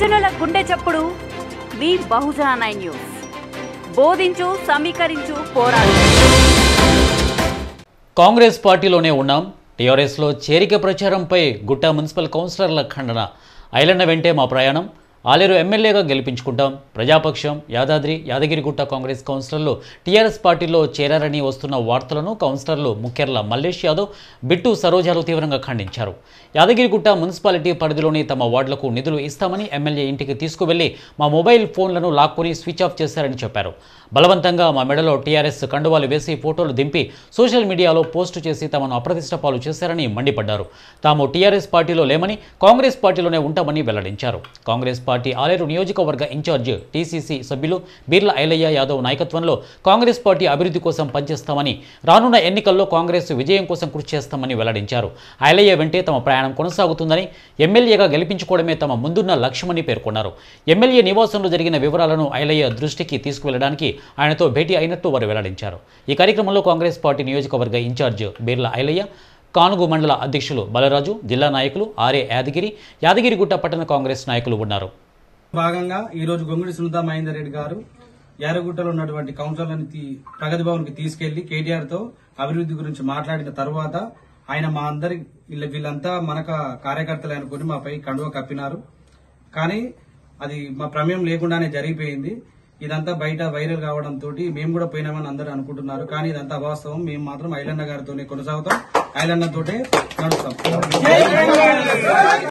బహుజనుల గుండె చప్పుడు మీ బహుజన నైన్ న్యూస్ బోధించు సమీకరించు పోరాడు కాంగ్రెస్ పార్టీలోనే ఉన్నాం టీఆర్ఎస్లో చేరిక ప్రచారంపై గుట్ట మున్సిపల్ కౌన్సిలర్ల ఖండన ఐలన్న వెంటే మా ప్రయాణం ఆలేరు ఎమ్మెల్యేగా గెలిపించుకుంటాం ప్రజాపక్షం యాదాద్రి యాదగిరిగుట్ట కాంగ్రెస్ కౌన్సిలర్లు టీఆర్ఎస్ పార్టీలో చేరారని వస్తున్న వార్తలను కౌన్సిలర్లు ముఖ్యర్ల మల్లేష్ యాదవ్ బిట్టు సరోజాలు తీవ్రంగా ఖండించారు యాదగిరిగుట్ట మున్సిపాలిటీ పరిధిలోని తమ వార్డులకు నిధులు ఇస్తామని ఎమ్మెల్యే ఇంటికి తీసుకువెళ్లి మా మొబైల్ ఫోన్లను లాక్కొని స్విచ్ ఆఫ్ చేశారని చెప్పారు బలవంతంగా మా మెడలో టీఆర్ఎస్ కండువాలు వేసి ఫోటోలు దింపి సోషల్ మీడియాలో పోస్టు చేసి తమను అప్రతిష్ట పాలు చేశారని మండిపడ్డారు తాము టీఆర్ఎస్ పార్టీలో లేమని కాంగ్రెస్ పార్టీలోనే ఉంటామని వెల్లడించారు కాంగ్రెస్ పార్టీ ఆలేరు నియోజకవర్గ ఇన్ఛార్జ్ టీసీసీ సభ్యులు బీర్ల ఐలయ్య యాదవ్ నాయకత్వంలో కాంగ్రెస్ పార్టీ అభివృద్ధి కోసం పనిచేస్తామని రానున్న ఎన్నికల్లో కాంగ్రెస్ విజయం కోసం కృషి చేస్తామని వెల్లడించారు ఐలయ్య వెంటే తమ ప్రయాణం కొనసాగుతుందని ఎమ్మెల్యేగా గెలిపించుకోవడమే తమ ముందున్న లక్ష్యమని పేర్కొన్నారు ఎమ్మెల్యే నివాసంలో జరిగిన వివరాలను ఐలయ్య దృష్టికి తీసుకువెళ్లడానికి ఆయనతో భేటీ అయినట్టు వారు వెల్లడించారు ఈ కార్యక్రమంలో కాంగ్రెస్ పార్టీ నియోజకవర్గ ఇన్ఛార్జ్ బీర్ల ఐలయ్య కానుగు మండల అధ్యక్షులు బలరాజు జిల్లా నాయకులు ఆర్ఏ యాదగిరి యాదగిరిగుట్ట పట్టణ కాంగ్రెస్ నాయకులు ఉన్నారు భాగంగా ఈ రోజు గొంగుడి సునీత మహేందర్ రెడ్డి గారు యారగుట్టలో ఉన్నటువంటి కౌన్సిలర్ని తీ- ప్రగతి భవన్ కి తీసుకెళ్లి కేటీఆర్ తో అభివృద్ధి గురించి మాట్లాడిన తర్వాత ఆయన మా అందరి వీళ్ళ- వీళ్ళంతా మనక కార్యకర్తలు అనుకుని మాపై కండువ కప్పినారు కానీ అది మా ప్రమేయం లేకుండానే జరిగిపోయింది ఇదంతా బయట వైరల్ కావడంతో మేము కూడా పోయినామని అందరూ అనుకుంటున్నారు కానీ ఇదంతా అవాస్తవం మేము మాత్రం ఐలన్న గారితోనే కొనసాగుతాం ఐలన్నతోటే నడుస్తాం